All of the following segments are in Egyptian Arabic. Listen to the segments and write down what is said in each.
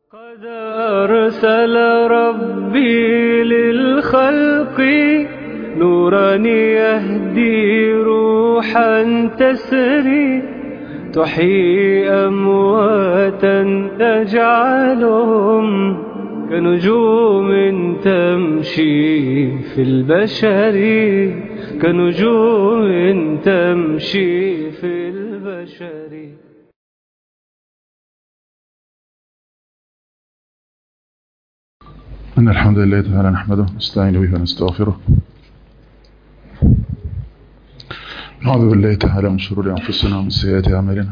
قد أرسل ربي للخلق نورا يهدي روحا تسري تحيي أمواتا تجعلهم كنجوم تمشي في البشر كنجوم تمشي في البشر إن الحمد لله تعالى نحمده ونستعين به ونستغفره نعوذ بالله تعالى من شرور أنفسنا ومن سيئات أعمالنا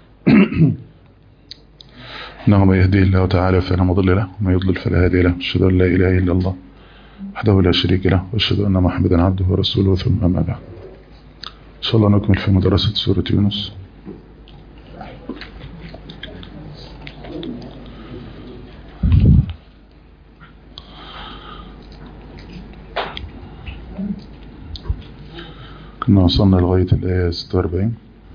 إنه من يهديه الله تعالى فلا مضل له ومن يضلل فلا هادي له أشهد أن لا إله إلا الله وحده لا شريك له وأشهد أن محمدا عبده ورسوله ثم أما بعد إن شاء الله نكمل في مدرسة سورة يونس كنا وصلنا لغاية الآية 46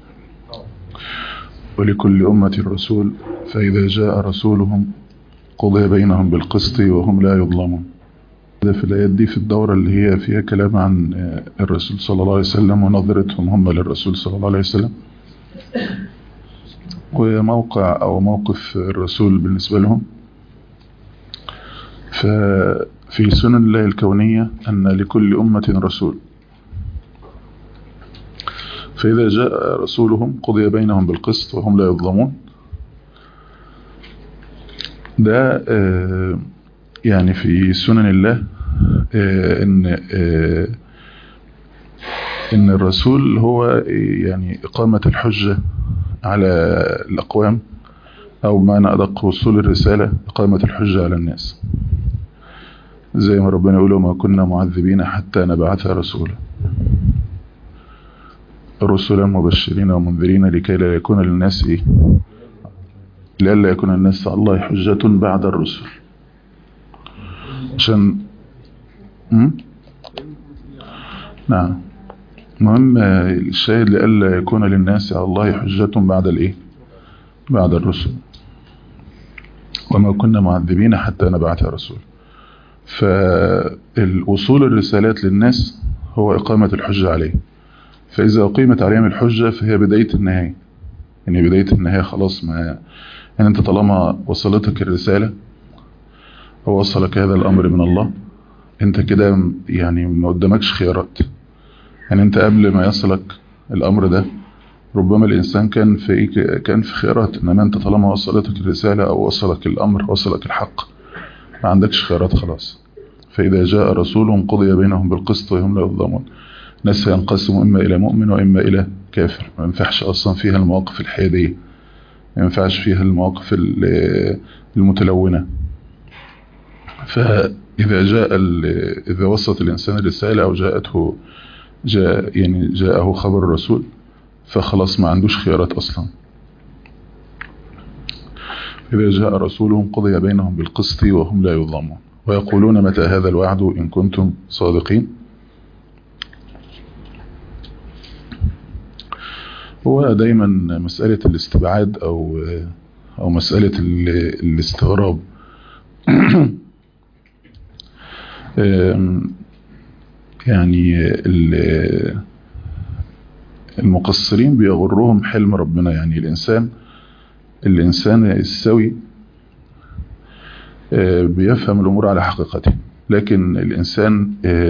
ولكل أمة رسول فإذا جاء رسولهم قضي بينهم بالقسط وهم لا يظلمون هذا في الآيات دي في الدورة اللي هي فيها كلام عن الرسول صلى الله عليه وسلم ونظرتهم هم للرسول صلى الله عليه وسلم وموقع أو موقف الرسول بالنسبة لهم ففي سنن الله الكونية أن لكل أمة رسول فإذا جاء رسولهم قضي بينهم بالقسط وهم لا يظلمون ده يعني في سنن الله ان ان الرسول هو يعني إقامة الحجة على الأقوام أو معنى أدق وصول الرسالة إقامة الحجة على الناس زي ما ربنا يقول ما كنا معذبين حتى نبعث رسولا رسلا مبشرين ومنذرين لكي لا يكون للناس إيه لئلا يكون الناس على الله حجة بعد الرسل عشان م? نعم مهم الشاهد لئلا يكون للناس على الله حجة بعد الايه بعد الرسل وما كنا معذبين حتى نبعث رسول فالوصول الرسالات للناس هو إقامة الحجة عليه فإذا أقيمت عليهم الحجة فهي بداية النهاية يعني بداية النهاية خلاص ما يعني أنت طالما وصلتك الرسالة أو وصلك هذا الأمر من الله أنت كده يعني ما قدامكش خيارات يعني أنت قبل ما يصلك الأمر ده ربما الإنسان كان في كان في خيارات إنما أنت طالما وصلتك الرسالة أو وصلك الأمر وصلك الحق ما عندكش خيارات خلاص فإذا جاء رسولهم قضي بينهم بالقسط وهم لا يظلمون ناس ينقسم إما إلى مؤمن وإما إلى كافر ما ينفعش أصلا فيها المواقف الحيادية ما ينفعش فيها المواقف المتلونة فإذا جاء إذا وصلت الإنسان الرسالة أو جاءته جاء يعني جاءه خبر الرسول فخلاص ما عندوش خيارات أصلا إذا جاء رسولهم قضي بينهم بالقسط وهم لا يظلمون ويقولون متى هذا الوعد إن كنتم صادقين هو دايما مسألة الاستبعاد أو أو مسألة الاستغراب يعني المقصرين بيغرهم حلم ربنا يعني الإنسان الإنسان السوي بيفهم الأمور على حقيقته لكن الإنسان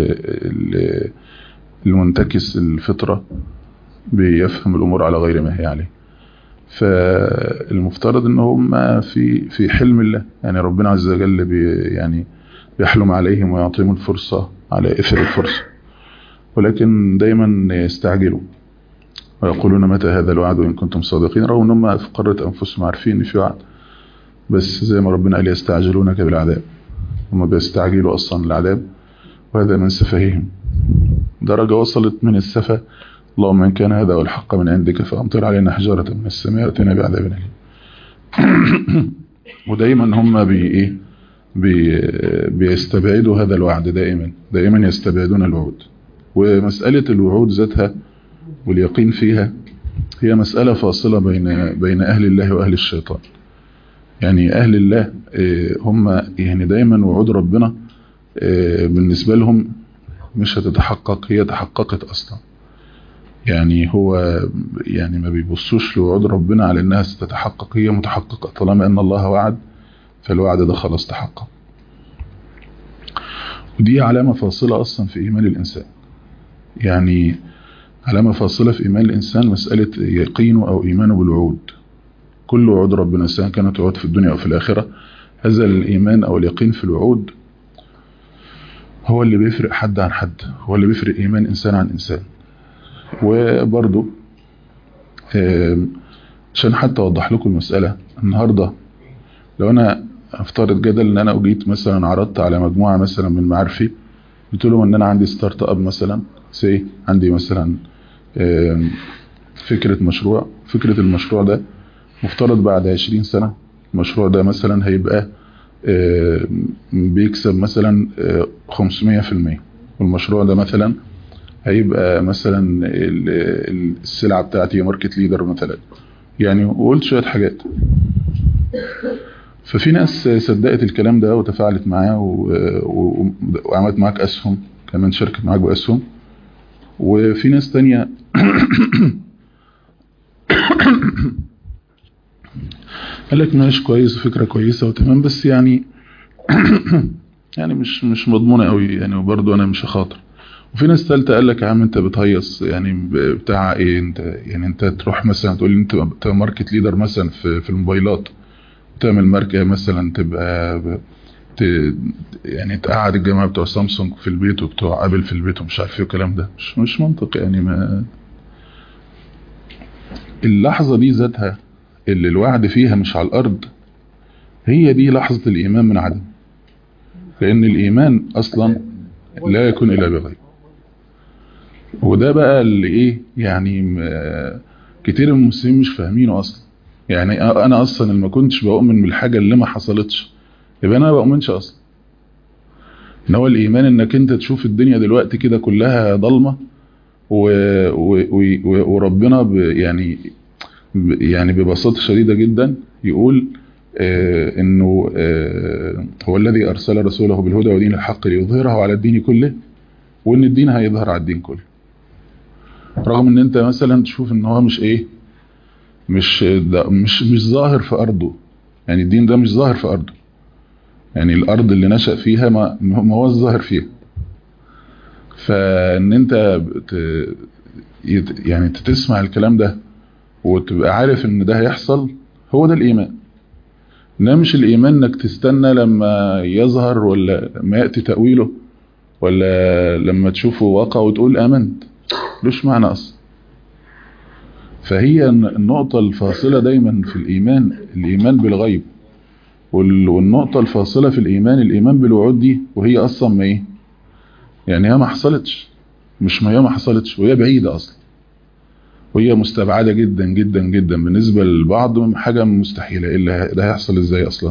المنتكس الفطرة بيفهم الأمور على غير ما هي عليه فالمفترض ان هم في في حلم الله يعني ربنا عز وجل بي يعني بيحلم عليهم ويعطيهم الفرصة على إثر الفرصة ولكن دايما يستعجلوا ويقولون متى هذا الوعد وإن كنتم صادقين رغم ان هم في قرة أنفسهم عارفين ان في وعد بس زي ما ربنا قال يستعجلونك بالعذاب هم بيستعجلوا أصلا العذاب وهذا من سفههم درجة وصلت من السفه اللهم إن كان هذا هو الحق من عندك فأمطر علينا حجارة من السماء واتنا بعذاب أليم ودايما هم بي إيه بي بيستبعدوا هذا الوعد دائما دائما يستبعدون الوعود ومسألة الوعود ذاتها واليقين فيها هي مسألة فاصلة بين بين أهل الله وأهل الشيطان يعني أهل الله هم يعني دايما وعود ربنا بالنسبة لهم مش هتتحقق هي تحققت أصلا يعني هو يعني ما بيبصوش لوعود ربنا على انها ستتحقق هي متحققة طالما ان الله وعد فالوعد ده خلاص تحقق ودي علامة فاصلة اصلا في ايمان الانسان يعني علامة فاصلة في ايمان الانسان مسألة يقينه او ايمانه بالوعود كل وعود ربنا سواء كانت وعود في الدنيا او في الاخرة هذا الايمان او اليقين في الوعود هو اللي بيفرق حد عن حد هو اللي بيفرق ايمان انسان عن انسان وبرضو عشان حتى اوضح لكم المسألة النهاردة لو انا افترض جدل ان انا اجيت مثلا عرضت على مجموعة مثلا من معارفي قلت لهم ان انا عندي ستارت اب مثلا سي عندي مثلا فكرة مشروع فكرة المشروع ده مفترض بعد 20 سنة المشروع ده مثلا هيبقى بيكسب مثلا 500% والمشروع ده مثلا هيبقى مثلا السلعة بتاعتي ماركت ليدر مثلا يعني وقلت شوية حاجات ففي ناس صدقت الكلام ده وتفاعلت معاه وعملت معاك أسهم كمان شاركت معاك بأسهم وفي ناس تانية قال لك ماشي كويس وفكرة كويسة وتمام بس يعني يعني مش مش مضمونة قوي يعني وبرضه انا مش هخاطر وفي ناس ثالثه قال لك يا عم انت بتهيص يعني بتاع ايه انت يعني انت تروح مثلا تقول لي انت تبقى ماركت ليدر مثلا في في الموبايلات تعمل ماركه مثلا تبقى ت يعني تقعد الجماعه بتوع سامسونج في البيت وبتوع ابل في البيت ومش عارف ايه الكلام ده مش مش منطق يعني ما اللحظه دي ذاتها اللي الوعد فيها مش على الارض هي دي لحظه الايمان من عدم لان الايمان اصلا لا يكون الا بغيب وده بقى اللي ايه يعني كتير من المسلمين مش فاهمينه اصلا يعني انا اصلا اللي ما كنتش بؤمن بالحاجه اللي ما حصلتش يبقى انا ما بؤمنش اصلا ان هو الايمان انك انت تشوف الدنيا دلوقتي كده كلها ضلمه و... و... و... وربنا ب... يعني ب... يعني ببساطه شديده جدا يقول آه انه آه هو الذي ارسل رسوله بالهدى ودين الحق ليظهره على الدين كله وان الدين هيظهر على الدين كله رغم ان انت مثلا تشوف ان هو مش ايه مش ده مش مش ظاهر في ارضه يعني الدين ده مش ظاهر في ارضه يعني الارض اللي نشأ فيها ما, ما هو الظاهر فيها فان انت بت يعني تسمع الكلام ده وتبقى عارف ان ده هيحصل هو ده الايمان انما مش الايمان انك تستنى لما يظهر ولا لما ياتي تاويله ولا لما تشوفه واقع وتقول امنت لوش معنى اصلا فهي النقطة الفاصلة دايما في الإيمان الإيمان بالغيب والنقطة الفاصلة في الإيمان الإيمان بالوعود دي وهي أصلا ما إيه يعني هي ما حصلتش مش ما هي ما حصلتش وهي بعيدة أصلا وهي مستبعدة جدا جدا جدا بالنسبة للبعض حاجة مستحيلة إلا ده هيحصل إزاي أصلا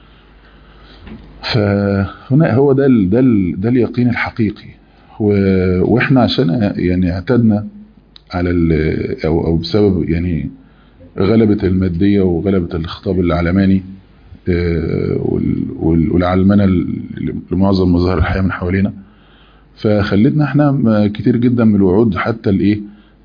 فهنا هو ده ال ده ال ده اليقين الحقيقي واحنا عشان يعني اعتدنا على او او بسبب يعني غلبة المادية وغلبة الخطاب العلماني والعلمنة لمعظم مظاهر الحياة من حوالينا فخلتنا احنا كتير جدا من الوعود حتى الايه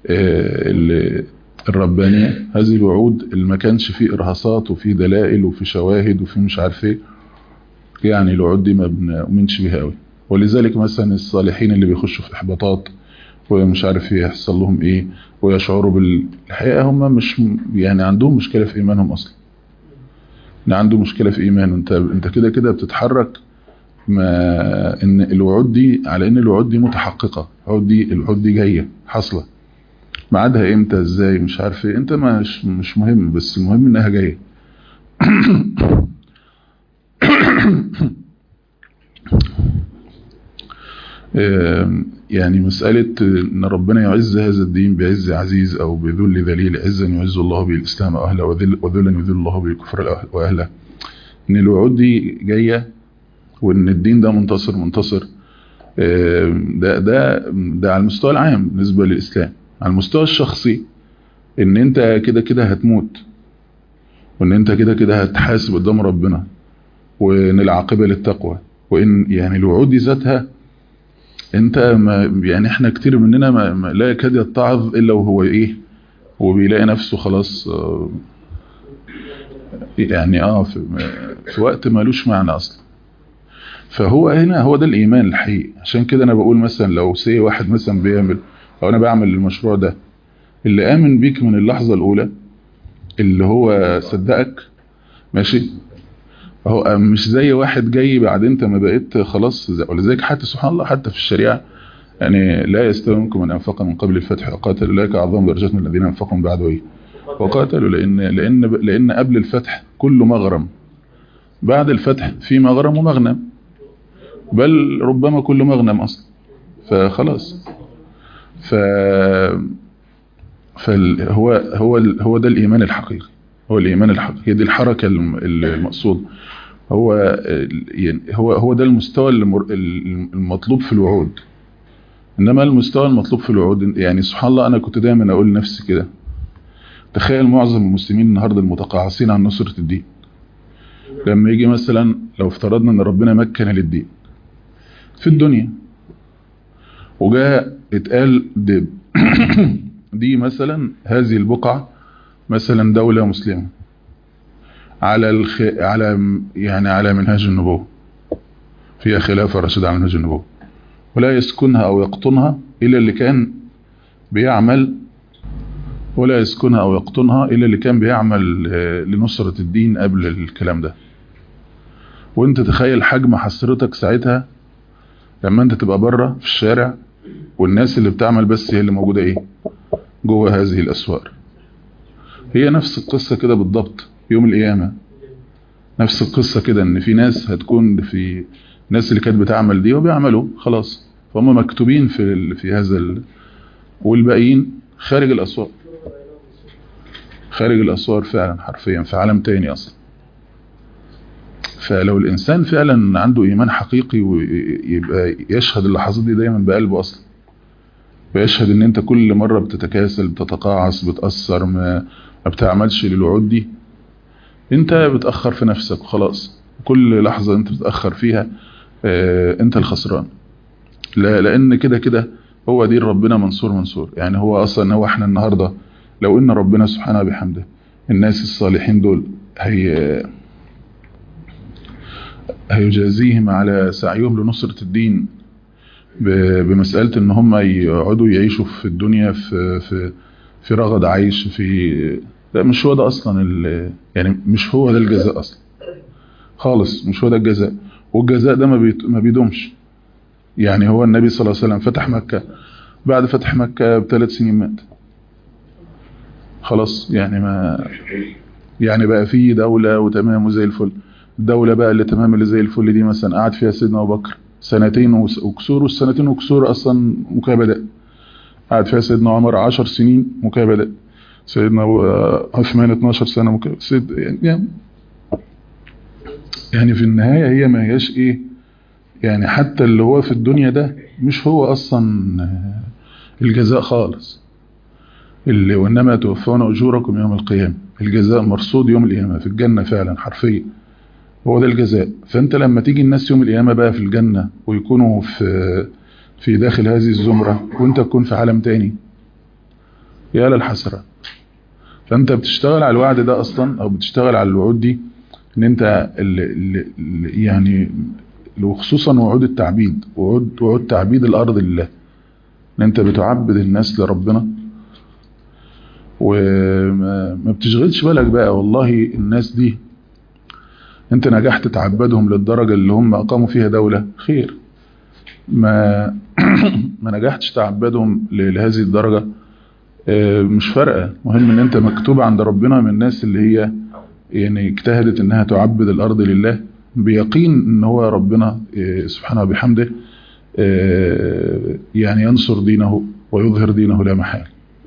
الربانية هذه الوعود اللي ما كانش فيه ارهاصات وفيه دلائل وفيه شواهد وفيه مش عارف ايه يعني الوعود دي ما بنؤمنش بيها قوي ولذلك مثلا الصالحين اللي بيخشوا في احباطات ومش عارف يحصل لهم ايه ويشعروا بالحقيقة هم مش يعني عندهم مشكلة في ايمانهم اصلا ان عنده مشكلة في ايمانه انت انت كده كده بتتحرك ما ان الوعود دي على ان الوعود دي متحققة الوعود دي الوعود دي جاية حاصلة ميعادها امتى ازاي مش عارف ايه انت مش مش مهم بس المهم انها جاية يعني مسألة ان ربنا يعز هذا الدين بعز عزيز او بذل ذليل عزا يعز الله به الاسلام واهله وذلا يذل الله به الكفر واهله ان الوعود دي جاية وان الدين ده منتصر منتصر ده ده ده على المستوى العام بالنسبة للاسلام على المستوى الشخصي ان انت كده كده هتموت وان انت كده كده هتحاسب قدام ربنا وان العاقبة للتقوى وان يعني الوعود دي ذاتها انت ما يعني احنا كتير مننا ما ما لا يكاد يتعظ الا وهو ايه وبيلاقي نفسه خلاص آه، يعني اه في, في وقت مالوش معنى اصلا فهو هنا هو ده الايمان الحقيقي عشان كده انا بقول مثلا لو سي واحد مثلا بيعمل او انا بعمل المشروع ده اللي امن بيك من اللحظة الاولى اللي هو صدقك ماشي هو مش زي واحد جاي بعد انت ما بقيت خلاص زي- ولذلك حتى سبحان الله حتى في الشريعة يعني لا يستوي منكم من انفق من قبل الفتح وقاتل اولئك اعظم درجات من الذين انفقوا من بعد ايه وقاتلوا لان لان لان قبل الفتح كله مغرم بعد الفتح في مغرم ومغنم بل ربما كله مغنم اصلا فخلاص ف فهو هو هو ده الايمان الحقيقي هو الايمان الحقيقي دي الحركه الم- المقصود هو يعني هو هو ده المستوى المر- المطلوب في الوعود انما المستوى المطلوب في الوعود يعني سبحان الله انا كنت دايما اقول لنفسي كده تخيل معظم المسلمين النهارده المتقاعسين عن نصرة الدين لما يجي مثلا لو افترضنا ان ربنا مكن للدين في الدنيا وجاء اتقال دي, دي مثلا هذه البقعة مثلا دولة مسلمة على الخ... على يعني على منهاج النبوة فيها خلافة راشدة على منهاج النبوة ولا يسكنها أو يقطنها إلا اللي كان بيعمل ولا يسكنها أو يقطنها إلا اللي كان بيعمل آه، لنصرة الدين قبل الكلام ده وانت تخيل حجم حسرتك ساعتها لما انت تبقى بره في الشارع والناس اللي بتعمل بس هي اللي موجودة ايه جوه هذه الأسوار هي نفس القصة كده بالضبط يوم القيامة نفس القصة كده ان في ناس هتكون في الناس اللي كانت بتعمل دي وبيعملوا خلاص فهم مكتوبين في ال... في هذا ال... والباقيين خارج الأسوار خارج الأسوار فعلا حرفيا في عالم تاني أصلا فلو الإنسان فعلا عنده إيمان حقيقي ويبقى يشهد اللحظات دي دايما بقلبه أصلا ويشهد ان انت كل مرة بتتكاسل بتتقاعس بتأثر ما, ما بتعملش للوعود دي انت بتأخر في نفسك وخلاص كل لحظة انت بتأخر فيها اه انت الخسران لا لان كده كده هو دين ربنا منصور منصور يعني هو اصلا هو احنا النهاردة لو ان ربنا سبحانه بحمده الناس الصالحين دول هي هيجازيهم على سعيهم لنصرة الدين بمسألة ان هم يقعدوا يعيشوا في الدنيا في في في رغد عيش في لا مش هو ده اصلا يعني مش هو ده الجزاء اصلا خالص مش هو ده الجزاء والجزاء ده ما ما بيدومش يعني هو النبي صلى الله عليه وسلم فتح مكة بعد فتح مكة بثلاث سنين مات خلاص يعني ما يعني بقى في دولة وتمام وزي الفل الدولة بقى اللي تمام اللي زي الفل دي مثلا قعد فيها سيدنا أبو بكر سنتين وكسور والسنتين وكسور أصلا مكابدة قعد فيها سيدنا عمر عشر سنين مكابدة سيدنا عثمان 12 سنة مكابدة سيد يعني يعني في النهاية هي ما هياش ايه يعني حتى اللي هو في الدنيا ده مش هو أصلا الجزاء خالص اللي وإنما توفون أجوركم يوم القيامة الجزاء مرصود يوم القيامة في الجنة فعلا حرفيا هو ده الجزاء فانت لما تيجي الناس يوم القيامة بقى في الجنة ويكونوا في في داخل هذه الزمرة وانت تكون في عالم تاني يا للحسرة فانت بتشتغل على الوعد ده اصلا او بتشتغل على الوعود دي ان انت اللي اللي يعني وخصوصا وعود التعبيد وعود وعود تعبيد الارض لله ان انت بتعبد الناس لربنا وما بتشغلش بالك بقى والله الناس دي انت نجحت تعبدهم للدرجة اللي هم اقاموا فيها دولة خير ما ما نجحتش تعبدهم لهذه الدرجة مش فارقة مهم ان انت مكتوب عند ربنا من الناس اللي هي يعني اجتهدت انها تعبد الارض لله بيقين ان هو ربنا سبحانه وبحمده يعني ينصر دينه ويظهر دينه لا محال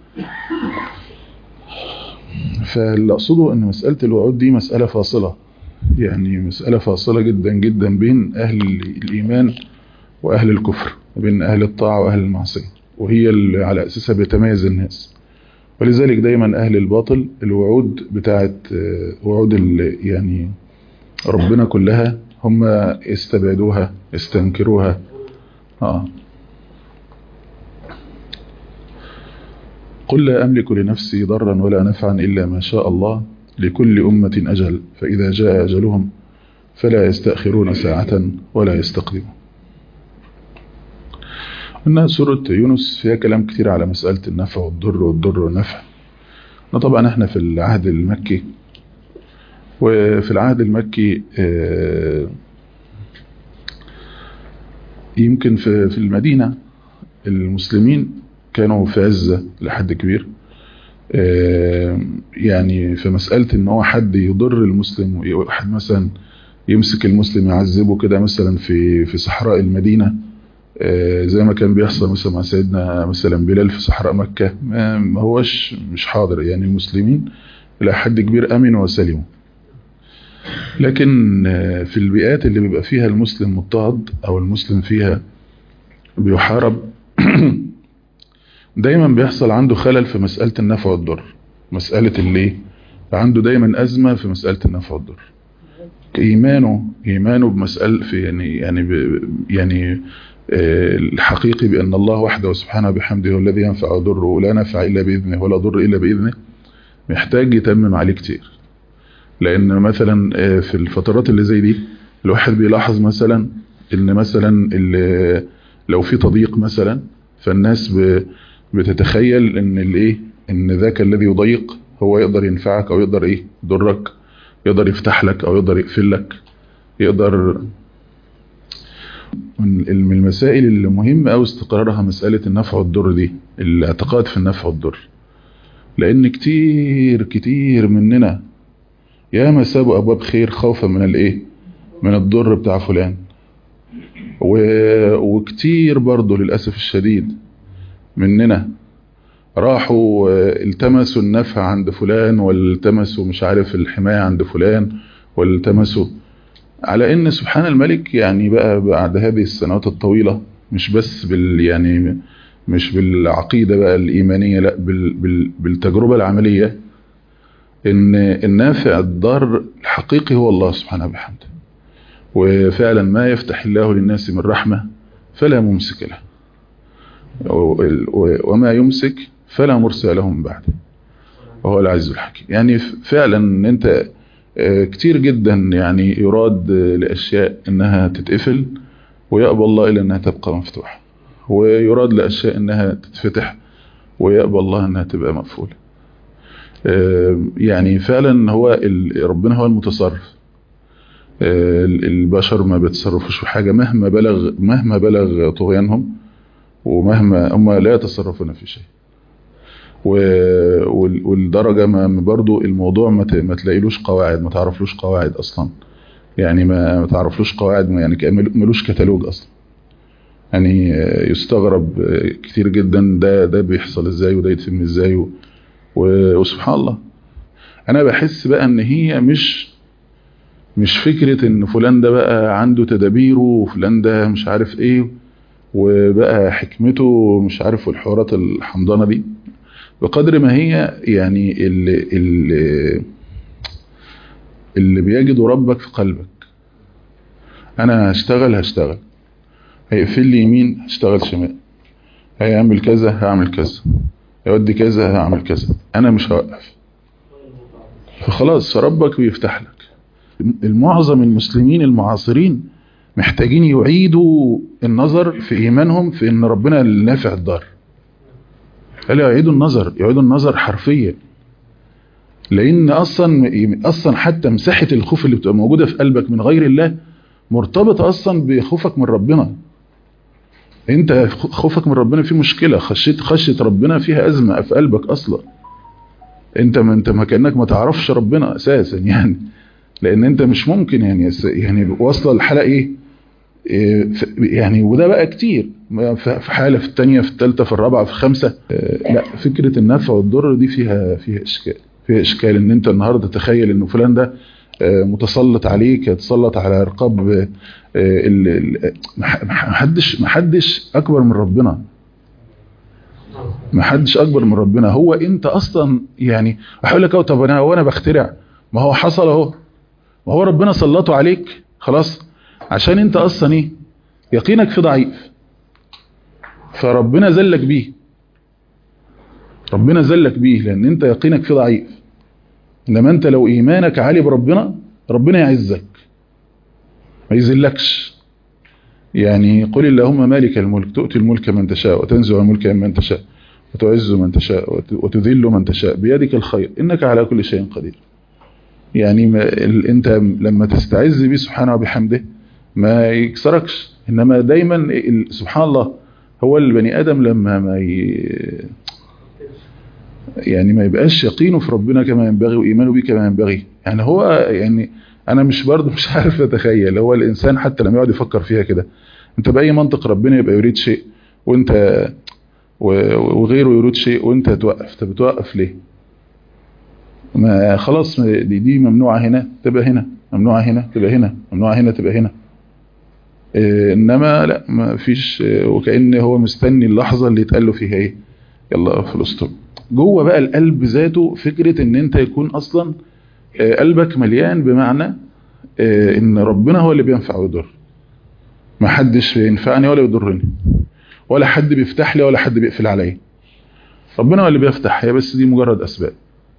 فاللي اقصده ان مسألة الوعود دي مسألة فاصلة يعني مسألة فاصلة جدا جدا بين أهل الإيمان وأهل الكفر بين أهل الطاعة وأهل المعصية وهي اللي على أساسها بيتميز الناس ولذلك دايما أهل الباطل الوعود بتاعت آه، وعود ال- يعني ربنا كلها هم يستبعدوها يستنكروها آه. قل لا أملك لنفسي ضرا ولا نفعا إلا ما شاء الله لكل أمة أجل فإذا جاء أجلهم فلا يستأخرون ساعة ولا يستقدمون قلنا سورة يونس فيها كلام كتير على مسألة النفع والضر والضر والنفع طبعا احنا في العهد المكي وفي العهد المكي آه، يمكن في في المدينة المسلمين كانوا في عزة لحد كبير آه، يعني في مسألة ان هو حد يضر المسلم واحد مثلا يمسك المسلم يعذبه كده مثلا في في صحراء المدينة آه، زي ما كان بيحصل مثلا مع سيدنا مثلا بلال في صحراء مكة ما ما هوش مش حاضر يعني المسلمين إلى حد كبير أمنوا وسلموا لكن آه، في البيئات اللي بيبقى فيها المسلم مضطهد أو المسلم فيها بيحارب دايما بيحصل عنده خلل في مسألة النفع والضر مسألة اللي عنده دايما أزمة في مسألة النفع والضر إيمانه إيمانه بمسألة في يعني يعني ب يعني آه، الحقيقي بأن الله وحده سبحانه بحمده هو الذي ينفع ويضر ولا نفع إلا بإذنه ولا ضر إلا بإذنه محتاج يتمم عليه كتير لأن مثلا آه، في الفترات اللي زي دي الواحد بيلاحظ مثلا إن مثلا اللي لو في تضييق مثلا فالناس ب- بتتخيل إن الإيه إن ذاك الذي يضيق هو يقدر ينفعك أو يقدر إيه يضرك يقدر يفتح لك أو يقدر يقفل لك يقدر من من المسائل اللي مهم أوي استقرارها مسألة النفع والضر دي الاعتقاد في النفع والضر لأن كتير كتير مننا ياما سابوا أبواب خير خوفا من الإيه من الضر بتاع فلان و... وكتير برضه للأسف الشديد مننا راحوا آه، التمسوا النفع عند فلان والتمسوا مش عارف الحماية عند فلان والتمسوا على ان سبحان الملك يعني بقى بعد هذه السنوات الطويلة مش بس بال يعني مش بالعقيدة بقى الإيمانية لا بال بال بالتجربة العملية ان النافع الضار الحقيقي هو الله سبحانه وبحمده وفعلا ما يفتح الله للناس من رحمة فلا ممسك له و- و- وما يمسك فلا مرسل له من بعده وهو العز الحكيم يعني ف- فعلا انت آه، كتير جدا يعني يراد آه، لأشياء انها تتقفل ويأبى الله إلا انها تبقى مفتوحة ويراد لأشياء انها تتفتح ويأبى الله انها تبقى مقفولة آه، يعني فعلا هو ال- ربنا هو المتصرف آه، البشر ما بيتصرفوش في حاجة مهما بلغ مهما بلغ طغيانهم ومهما هم لا يتصرفون في شيء و- وال- والدرجة ما ما برضو الموضوع ما ت- ما تلاقيلوش قواعد ما تعرفلوش قواعد أصلا يعني ما ما تعرفلوش قواعد ما- يعني كأن ملو- ملوش كتالوج أصلا يعني آه، يستغرب آه، كتير جدا ده ده بيحصل ازاي وده يتم ازاي و- و- وسبحان الله انا بحس بقى ان هي مش مش فكرة ان فلان ده بقى عنده تدابيره وفلان ده مش عارف ايه وبقى حكمته مش عارف والحوارات الحمضانة دي بقدر ما هي يعني اللي, اللي, اللي بيجد ربك في قلبك انا هشتغل هشتغل هيقفل لي يمين هشتغل شمال هيعمل كذا هعمل كذا يودي كذا هعمل كذا انا مش هوقف فخلاص ربك بيفتح لك المعظم المسلمين المعاصرين محتاجين يعيدوا النظر في ايمانهم في ان ربنا النافع الضار قال يعيدوا النظر يعيدوا النظر حرفيا لان اصلا اصلا حتى مساحه الخوف اللي بتبقى موجوده في قلبك من غير الله مرتبطه اصلا بخوفك من ربنا انت خوفك من ربنا فيه مشكله خشيت خشيه ربنا فيها ازمه في قلبك اصلا انت ما انت ما كانك ما تعرفش ربنا اساسا يعني لان انت مش ممكن يعني يعني واصله الحلقه ايه إيه يعني وده بقى كتير في حاله في الثانيه في الثالثه في الرابعه في الخامسه إيه لا فكره النفع والضر دي فيها فيها اشكال فيها اشكال ان انت النهارده تخيل ان فلان ده متسلط عليك يتسلط على رقاب محدش محدش اكبر من ربنا ما حدش اكبر من ربنا هو انت اصلا يعني اقول لك طب انا وانا بخترع ما هو حصل اهو ما هو ربنا سلطه عليك خلاص عشان انت اصلا ايه يقينك في ضعيف فربنا زلك بيه ربنا زلك بيه لان انت يقينك في ضعيف انما انت لو ايمانك عالي بربنا ربنا يعزك ما يذلكش يعني قل اللهم مالك الملك تؤتي الملك من تشاء وتنزع الملك من تشاء وتعز من تشاء وتذل من تشاء بيدك الخير إنك على كل شيء قدير يعني ما ال- انت لما تستعز به سبحانه وبحمده ما يكسركش انما دايما ال- سبحان الله هو البني ادم لما ما ي... يعني ما يبقاش يقينه في ربنا كما ينبغي وايمانه به كما ينبغي يعني هو يعني انا مش برضه مش عارف اتخيل هو الانسان حتى لما يقعد يفكر فيها كده انت باي منطق ربنا يبقى يريد شيء وانت و- وغيره يريد شيء وانت توقف طب بتوقف ليه ما خلاص ما دي, دي ممنوعة هنا تبقى هنا ممنوعة هنا تبقى هنا ممنوعة هنا تبقى هنا إيه انما لا ما فيش إيه، وكأن هو مستني اللحظة اللي يتقال له فيها ايه يلا في الاسطول جوه بقى القلب ذاته فكرة ان انت يكون اصلا إيه، قلبك مليان بمعنى إيه، ان ربنا هو اللي بينفع ويضر ما حدش ينفعني ولا يضرني ولا حد بيفتح لي ولا حد بيقفل عليا ربنا هو اللي بيفتح هي بس دي مجرد اسباب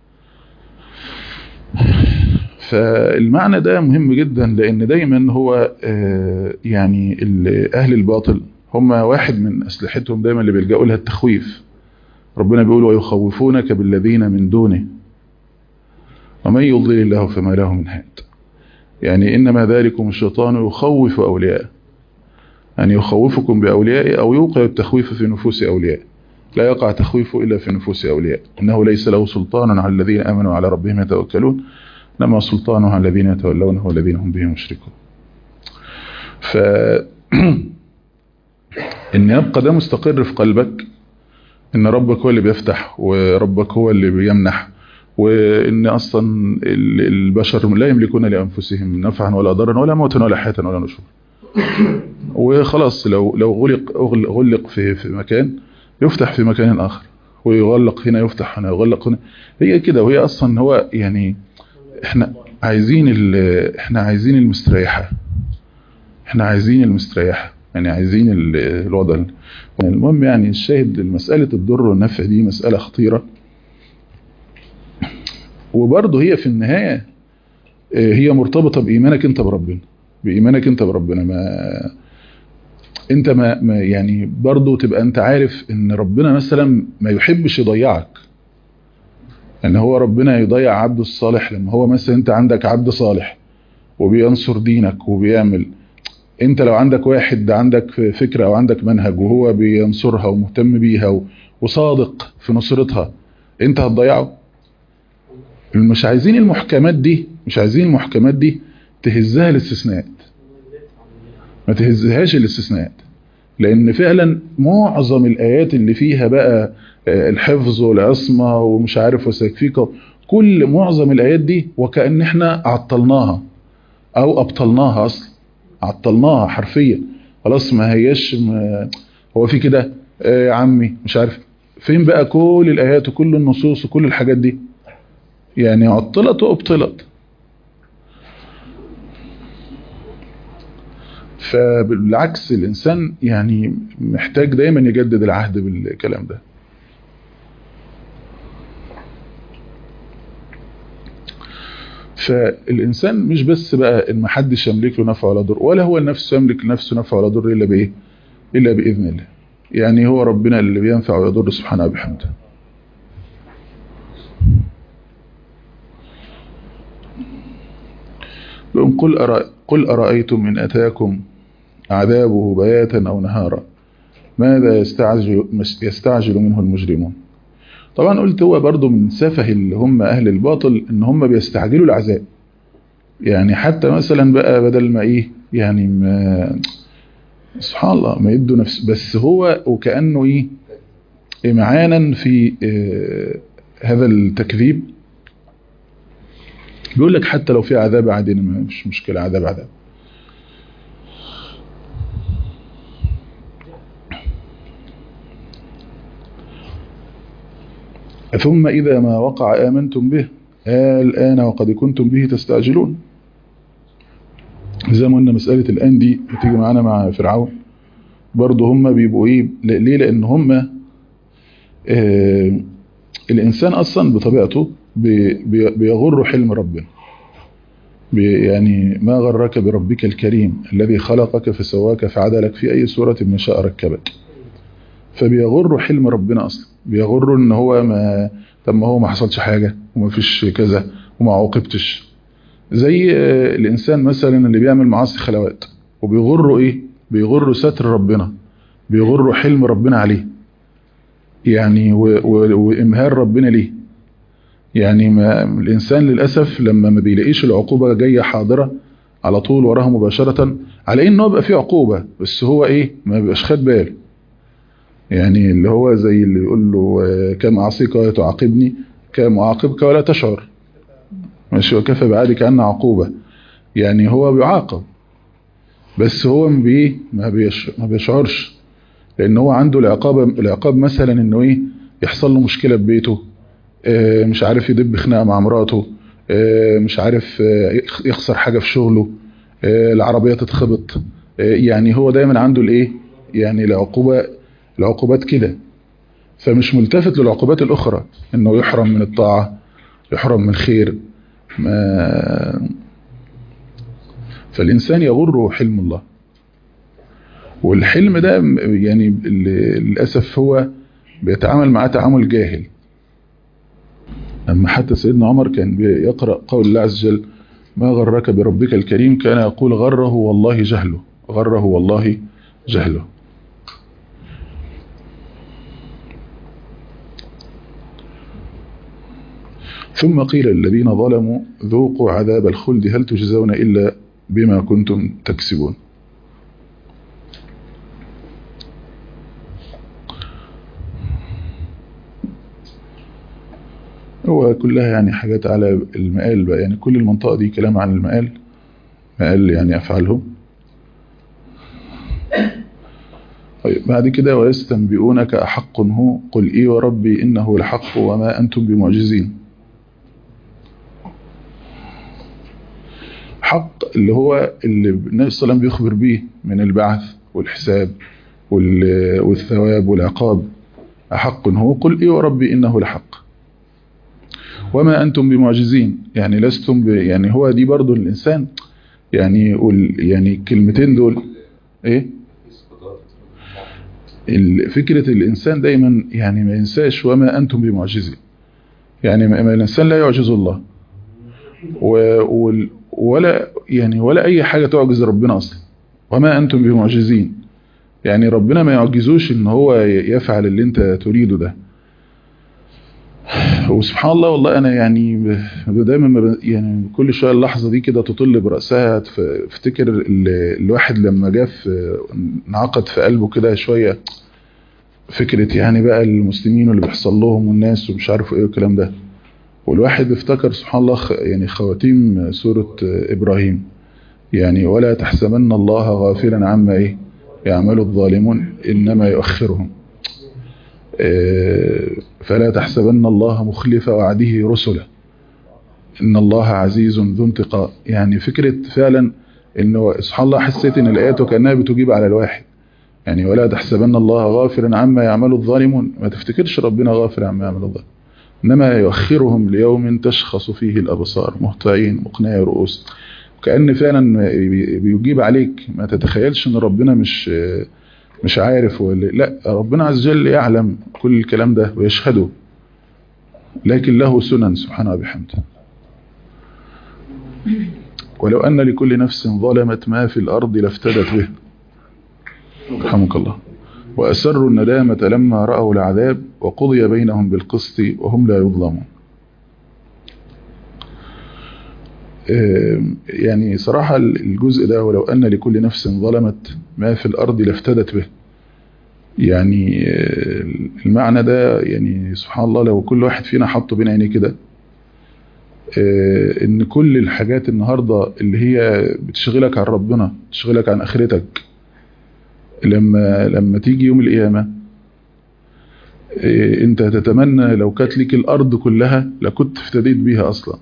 فالمعنى ده مهم جدا لان دايما هو آه، يعني ال- اهل الباطل هم واحد من اسلحتهم دايما اللي بيلجأوا لها التخويف ربنا بيقول ويخوفونك بالذين من دونه ومن يضلل الله فما له من هاد يعني انما ذلكم الشيطان يخوف اولياءه أن يخوفكم بأوليائه أو يوقع التخويف في نفوس أوليائه لا يقع تخويف إلا في نفوس أوليائه إنه ليس له سلطان على الذين آمنوا على ربهم يتوكلون إنما سلطانه على الذين يتولونه والذين هم به مشركون ف إن يبقى ده مستقر في قلبك إن ربك هو اللي بيفتح وربك هو اللي بيمنح وإن أصلا ال- البشر لا يملكون لأنفسهم نفعا ولا ضرا ولا موتا ولا حياة ولا نشور وخلاص لو لو غلق أغل- غلق في في مكان يفتح في مكان آخر ويغلق هنا يفتح هنا يغلق هنا هي كده وهي أصلا هو يعني احنا عايزين ال- احنا عايزين المستريحة احنا عايزين المستريحة يعني عايزين ال- الوضع ال- المهم يعني الشاهد مسألة الضر والنفع دي مسألة خطيرة وبرضه هي في النهاية آه، هي مرتبطة بإيمانك انت بربنا بإيمانك انت بربنا ما انت ما, ما يعني برضه تبقى انت عارف ان ربنا مثلا ما يحبش يضيعك ان هو ربنا يضيع عبده الصالح لما هو مثلا انت عندك عبد صالح وبينصر دينك وبيعمل انت لو عندك واحد عندك فكرة او عندك منهج وهو بينصرها ومهتم بيها و- وصادق في نصرتها انت هتضيعه مش عايزين المحكمات دي مش عايزين المحكمات دي تهزها الاستثناءات ما تهزهاش الاستثناءات لان فعلا معظم الايات اللي فيها بقى آه، الحفظ والعصمة ومش عارف وسيكفيك كل معظم الايات دي وكأن احنا عطلناها او ابطلناها اصلا عطلناها حرفيا خلاص ما هياش ما هو في كده آه يا عمي مش عارف فين بقى كل الايات وكل النصوص وكل الحاجات دي يعني عطلت وابطلت فبالعكس الإنسان يعني محتاج دايما يجدد العهد بالكلام ده فالإنسان مش بس بقى إن محدش يملك له نفع ولا ضر ولا هو نفسه يملك لنفسه نفع ولا ضر إلا بإيه إلا بإذن الله يعني هو ربنا اللي بينفع ويضر سبحانه وبحمده لهم قل, أرأ قل أرأيتم إن أتاكم عذابه بياتا أو نهارا ماذا يستعجل, يستعجل منه المجرمون طبعا قلت هو برضو من سفه اللي هم أهل الباطل إن هم بيستعجلوا العذاب يعني حتى مثلا بقى بدل ما إيه يعني ما سبحان الله ما يدوا نفس بس هو وكأنه إيه إمعانا في إيه هذا التكذيب بيقول لك حتى لو في عذاب عادي مش مشكلة عذاب عذاب ثم إذا ما وقع آمنتم به الآن وقد كنتم به تستعجلون زي ما قلنا مسألة الآن دي بتيجي معانا مع فرعون برضه هم بيبقوا ايه ليه لان هم آه الانسان اصلا بطبيعته بي بيغر حلم ربنا بي يعني ما غرك بربك الكريم الذي خلقك فسواك فعدلك في اي صورة ما شاء ركبك فبيغر حلم ربنا اصلا بيغر ان هو ما طب ما هو ما حصلش حاجة وما فيش كذا وما عوقبتش زي آه الانسان مثلا اللي بيعمل معاصي خلوات وبيغره ايه بيغر ستر ربنا بيغر حلم ربنا عليه يعني وإمهار ربنا ليه يعني ما الإنسان للأسف لما ما بيلاقيش العقوبة جاية حاضرة على طول وراها مباشرة على إنه بقى فيه عقوبة بس هو إيه ما بيبقاش خد بال يعني اللي هو زي اللي يقول له كم أعصيك ولا تعاقبني كم أعاقبك ولا تشعر ماشي وكفى بعادك أن عقوبة يعني هو بيعاقب بس هو بيه ما, بيش ما بيشعرش لان هو عنده العقاب العقاب مثلا انه ايه يحصل له مشكله في بيته اه مش عارف يدب خناقه مع مراته اه مش عارف اه يخسر حاجه في شغله العربيه تتخبط يعني هو دايما عنده الايه يعني العقوبه العقوبات كده فمش ملتفت للعقوبات الاخرى انه يحرم من الطاعه يحرم من الخير ما فالإنسان يغره حلم الله والحلم ده يعني للأسف هو بيتعامل معاه تعامل جاهل أما حتى سيدنا عمر كان يقرأ قول الله عز وجل ما غرك بربك الكريم كان يقول غره والله جهله غره والله جهله ثم قيل للذين ظلموا ذوقوا عذاب الخلد هل تجزون إلا بما كنتم تكسبون هو كلها يعني حاجات على المقال بقى يعني كل المنطقة دي كلام عن المقال مقال يعني أفعالهم طيب بعد كده ويستنبئونك أحق هو قل إيه وربي إنه لحق وما أنتم بمعجزين حق اللي هو اللي النبي صلى الله عليه وسلم بيخبر بيه من البعث والحساب والثواب والعقاب أحق هو قل إيه وربي إنه لحق وما أنتم بمعجزين يعني لستم ب يعني هو دي برضو الإنسان يعني يعني الكلمتين دول إيه فكرة الإنسان دايما يعني ما ينساش وما أنتم بمعجزين يعني ما الإنسان لا يعجز الله ولا يعني ولا أي حاجة تعجز ربنا أصلا وما أنتم بمعجزين يعني ربنا ما يعجزوش ان هو يفعل اللي انت تريده ده وسبحان الله والله انا يعني دايما يعني كل شويه اللحظه دي كده تطل براسها افتكر الواحد لما جه انعقد في قلبه كده شويه فكره يعني بقى المسلمين واللي بيحصل لهم والناس ومش عارف ايه والكلام ده والواحد افتكر سبحان الله يعني خواتيم سوره ابراهيم يعني ولا تحسبن الله غافلا عما ايه يعمل الظالمون انما يؤخرهم فلا تحسبن الله مخلف وعده رسله ان الله عزيز ذو انتقاء يعني فكرة فعلا انه سبحان الله حسيت ان الايات كانها بتجيب على الواحد يعني ولا تحسبن الله غافلا عما يعمل الظالمون ما تفتكرش ربنا غافل عما يعمل الظالمون انما يؤخرهم ليوم تشخص فيه الابصار مهطعين مقنعي رؤوس كأن فعلا بيجيب عليك ما تتخيلش ان ربنا مش مش عارف ولا لا ربنا عز وجل يعلم كل الكلام ده ويشهده لكن له سنن سبحانه وبحمده ولو أن لكل نفس ظلمت ما في الأرض لافتدت به رحمك الله وأسروا الندامة لما رأوا العذاب وقضي بينهم بالقسط وهم لا يظلمون يعني صراحة الجزء ده ولو أن لكل نفس ظلمت ما في الأرض لافتدت به يعني المعنى ده يعني سبحان الله لو كل واحد فينا حطه بين عينيه كده ان كل الحاجات النهاردة اللي هي بتشغلك عن ربنا تشغلك عن اخرتك لما لما تيجي يوم القيامة إيه، انت تتمنى لو كانت لك الارض كلها لكنت افتديت بيها اصلا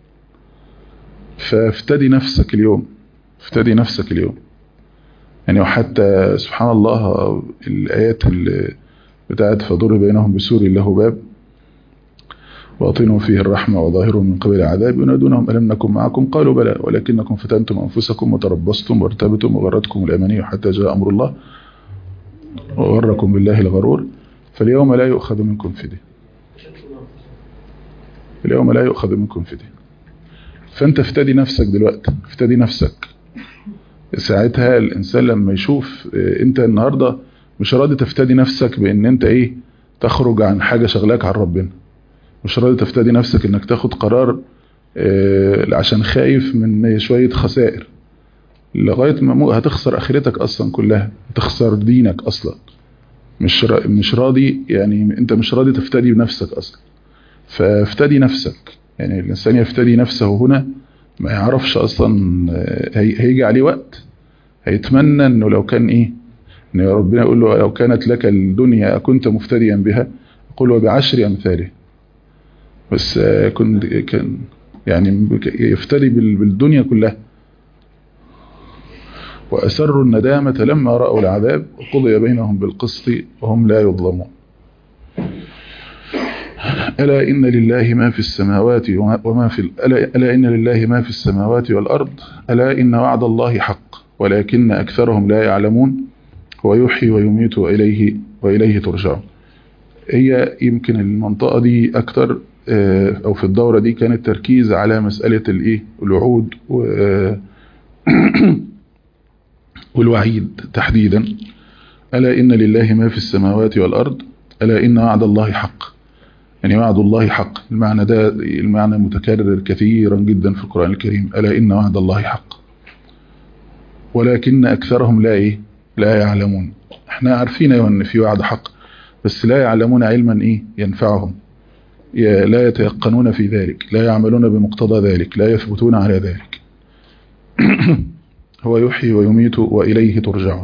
فافتدي نفسك اليوم افتدي نفسك اليوم يعني وحتى سبحان الله الايات اللي بتاعت فضرب بينهم بسور له باب باطنه فيه الرحمة وظاهره من قبل العذاب ينادونهم ألم نكن معكم قالوا بلى ولكنكم فتنتم أنفسكم وتربصتم وارتبتم وغرتكم الأماني حتى جاء أمر الله وغركم بالله الغرور فاليوم لا يؤخذ منكم فدية اليوم لا يؤخذ منكم فدية فأنت افتدي نفسك دلوقتي افتدي نفسك ساعتها الإنسان لما يشوف اه، أنت النهاردة مش راضي تفتدي نفسك بأن أنت إيه تخرج عن حاجة شغلاك عن ربنا مش راضي تفتدي نفسك انك تاخد قرار آه، عشان خايف من شوية خسائر لغاية ما مو- هتخسر اخرتك اصلا كلها هتخسر دينك اصلا مش را- مش راضي يعني انت مش راضي تفتدي بنفسك اصلا فافتدي نفسك يعني الانسان يفتدي نفسه هنا ما يعرفش اصلا آه، هي- هيجي عليه وقت هيتمنى انه لو كان ايه ان ربنا يقول له لو كانت لك الدنيا كنت مفتديا بها يقول وبعشر امثاله بس آه، كنت كان يعني بك- يفتري بال- بالدنيا كلها وأسروا الندامة لما رأوا العذاب وقضي بينهم بالقسط وهم لا يظلمون ألا إن لله ما في السماوات وما وما في ال- ألا, ألا إن لله ما في السماوات والأرض ألا إن وعد الله حق ولكن أكثرهم لا يعلمون هو يحيي ويميت وإليه, وإليه ترجعون هي يمكن المنطقة دي أكتر آه، أو في الدورة دي كان التركيز على مسألة الإيه الوعود و- آه، والوعيد تحديدا ألا إن لله ما في السماوات والأرض ألا إن وعد الله حق يعني وعد الله حق المعنى ده المعنى متكرر كثيرا جدا في القرآن الكريم ألا إن وعد الله حق ولكن أكثرهم لا إيه لا يعلمون احنا عارفين أيوة أن في وعد حق بس لا يعلمون علما إيه ينفعهم ي- لا يتيقنون في ذلك لا يعملون بمقتضى ذلك لا يثبتون على ذلك هو يحيي ويميت وإليه ترجعون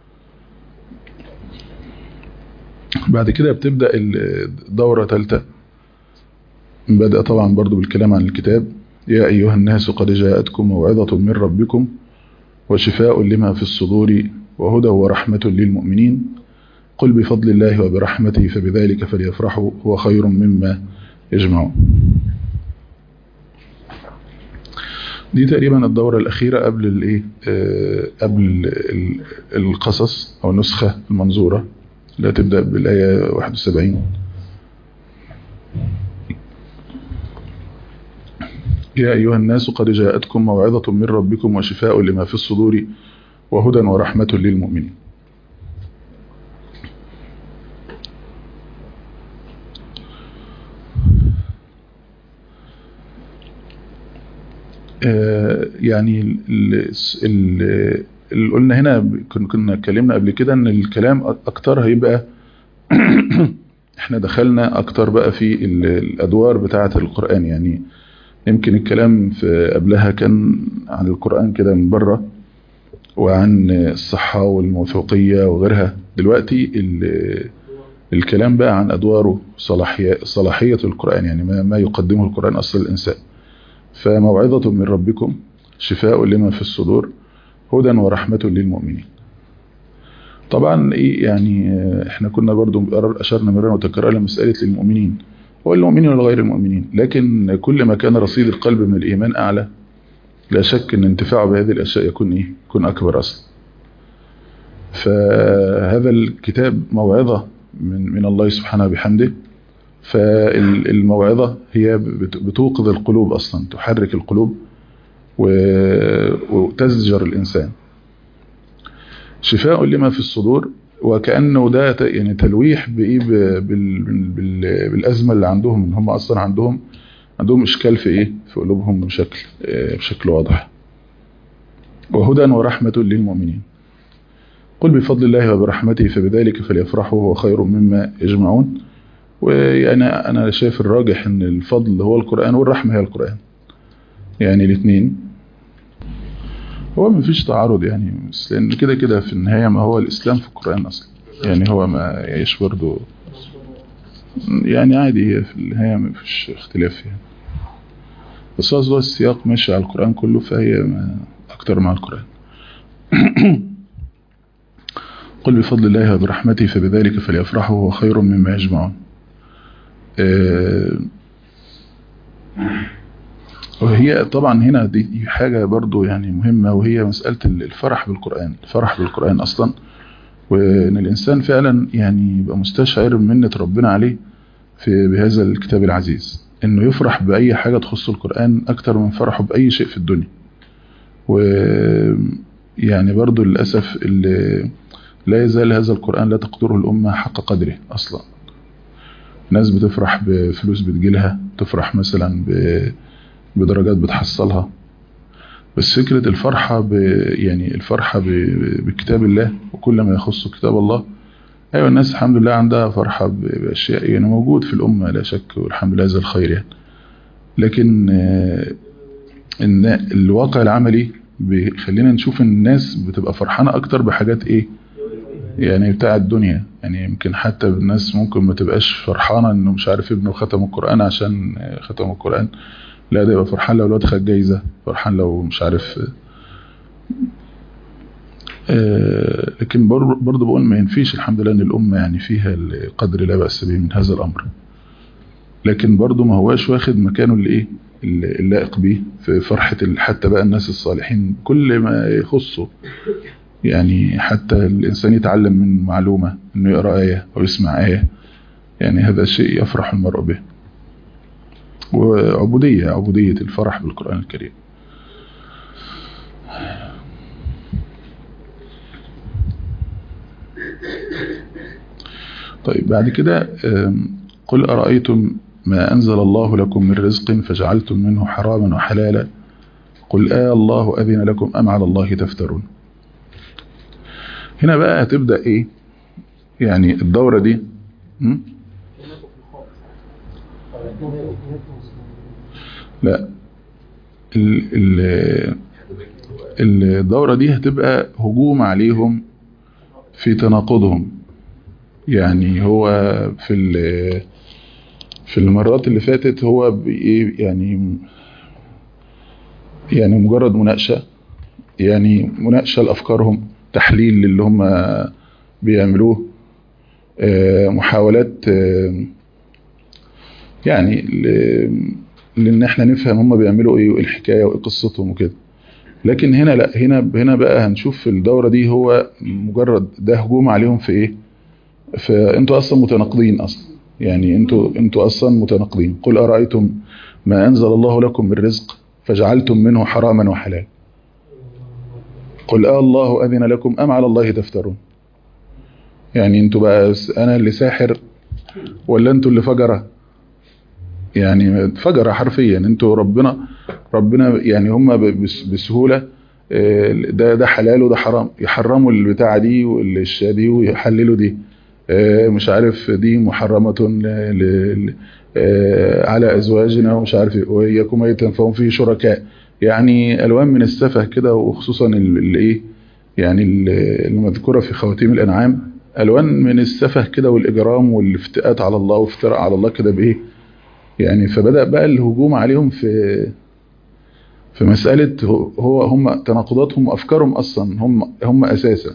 بعد كده بتبدأ الدورة ثالثة بدأ طبعا برضو بالكلام عن الكتاب يا أيها الناس قد جاءتكم موعظة من ربكم وشفاء لما في الصدور وهدى ورحمة للمؤمنين قل بفضل الله وبرحمته فبذلك فليفرحوا هو خير مما يجمعون دي تقريبا الدورة الأخيرة قبل الايه آه، قبل ال- القصص أو النسخة المنظورة لا تبدأ بالآية 71 يا أيها الناس قد جاءتكم موعظة من ربكم وشفاء لما في الصدور وهدى ورحمة للمؤمنين آه، يعني ال- ال- ال- اللي قلنا هنا ب- كن- كنا اتكلمنا قبل كده ان الكلام أ- اكتر هيبقى احنا دخلنا اكتر بقى في ال- الادوار بتاعة القرآن يعني يمكن الكلام في قبلها كان عن القرآن كده من بره وعن الصحة والموثوقية وغيرها دلوقتي ال- الكلام بقى عن أدواره صلاحية, صلاحية القرآن يعني ما, ما يقدمه القرآن أصل الإنسان فموعظة من ربكم شفاء لما في الصدور هدى ورحمة للمؤمنين طبعا ايه يعني آه، احنا كنا برضو اشرنا مرة وتكررنا مسألة للمؤمنين هو المؤمنين وغير المؤمنين لكن كل ما كان رصيد القلب من الإيمان أعلى لا شك ان انتفاعه بهذه الأشياء يكون ايه يكون أكبر أصلا فهذا الكتاب موعظة من, من الله سبحانه بحمده فالموعظة هي بت- بتوقظ القلوب أصلا تحرك القلوب و- وتزجر الإنسان شفاء لما في الصدور وكأنه ده ت- يعني تلويح بإيه ب- بال- بال- بالأزمة اللي عندهم إن هم أصلا عندهم عندهم إشكال في إيه في قلوبهم بشكل آه، بشكل واضح وهدى ورحمة للمؤمنين قل بفضل الله وبرحمته فبذلك فليفرحوا هو خير مما يجمعون ويعني أنا شايف الراجح أن الفضل هو القرآن والرحمة هي القرآن يعني الاثنين هو ما فيش تعارض يعني بس لأن كده كده في النهاية ما هو الإسلام في القرآن أصلا يعني هو ما يعيش برضه يعني عادي هي في النهاية ما فيش اختلاف يعني بس قصده السياق ماشي على القرآن كله فهي ما أكتر مع القرآن قل بفضل الله وبرحمته فبذلك فليفرحوا هو خير مما يجمعون آه، وهي طبعا هنا دي دي حاجة برضو يعني مهمة وهي مسألة الفرح بالقرآن الفرح بالقرآن أصلا وإن الإنسان فعلا يعني يبقى مستشعر منة ربنا عليه في بهذا الكتاب العزيز إنه يفرح بأي حاجة تخص القرآن أكتر من فرحه بأي شيء في الدنيا ويعني برضو للأسف اللي لا يزال هذا القرآن لا تقدره الأمة حق قدره أصلا ناس بتفرح بفلوس بتجيلها تفرح مثلا ب- بدرجات بتحصلها بس فكرة الفرحة ب يعني الفرحة ب- بكتاب الله وكل ما يخص كتاب الله أيوة الناس الحمد لله عندها فرحة ب- بأشياء يعني موجود في الأمة لا شك والحمد لله هذا الخير يعني لكن آه، إن الواقع العملي بيخلينا نشوف إن الناس بتبقى فرحانة أكتر بحاجات إيه يعني بتاع الدنيا يعني يمكن حتى الناس ممكن ما تبقاش فرحانة انه مش عارف ابنه ختم القرآن عشان ختم القرآن لا ده يبقى فرحان لو الواد خد جايزة فرحان لو مش عارف آه، لكن بر- برضه بقول ما ينفيش الحمد لله ان الأمة يعني فيها القدر لا بأس به من هذا الأمر لكن برضه ما هواش واخد مكانه اللي ايه اللي- اللائق بيه في فرحة ال- حتى بقى الناس الصالحين كل ما يخصه يعني حتى الإنسان يتعلم من معلومة إنه يقرأ آية أو يسمع آية يعني هذا شيء يفرح المرء به وعبودية عبودية الفرح بالقرآن الكريم طيب بعد كده آم، قل أرأيتم ما أنزل الله لكم من رزق فجعلتم منه حراما وحلالا قل آه الله أذن لكم أم على الله تفترون هنا بقى هتبدأ ايه يعني الدورة دي م? لا ال ال الدورة دي هتبقى هجوم عليهم في تناقضهم يعني هو في ال- في المرات اللي فاتت هو بإيه يعني يعني مجرد مناقشة يعني مناقشة لأفكارهم تحليل للي هم بيعملوه آه، محاولات آه، يعني ل- لان احنا نفهم هم بيعملوا ايه وايه الحكايه وايه قصتهم وكده لكن هنا لا هنا هنا بقى هنشوف في الدوره دي هو مجرد ده هجوم عليهم في ايه فانتوا اصلا متناقضين اصلا يعني انتوا انتوا اصلا متناقضين قل ارايتم ما انزل الله لكم من رزق فجعلتم منه حراما وحلال قل آه الله أذن لكم أم على الله تفترون يعني انتوا بقى س- أنا اللي ساحر ولا انتوا اللي فجرة يعني فجرة حرفيا انتوا ربنا ربنا يعني هم ب- بس- بسهولة آه، ده ده حلال وده حرام يحرموا البتاعة دي والشيء دي ويحللوا دي آه، مش عارف دي محرمة ل- ل- آه، على أزواجنا ومش عارف ايه وإياكم ميتا فهم فيه شركاء يعني ألوان من السفه كده وخصوصا ال- الايه يعني ال- المذكورة في خواتيم الأنعام ألوان من السفه كده والإجرام والافتئات على الله وافتراء على الله كده بإيه يعني فبدأ بقى الهجوم عليهم في في مسألة هو- هو هم تناقضاتهم وأفكارهم أصلا هم هم أساسا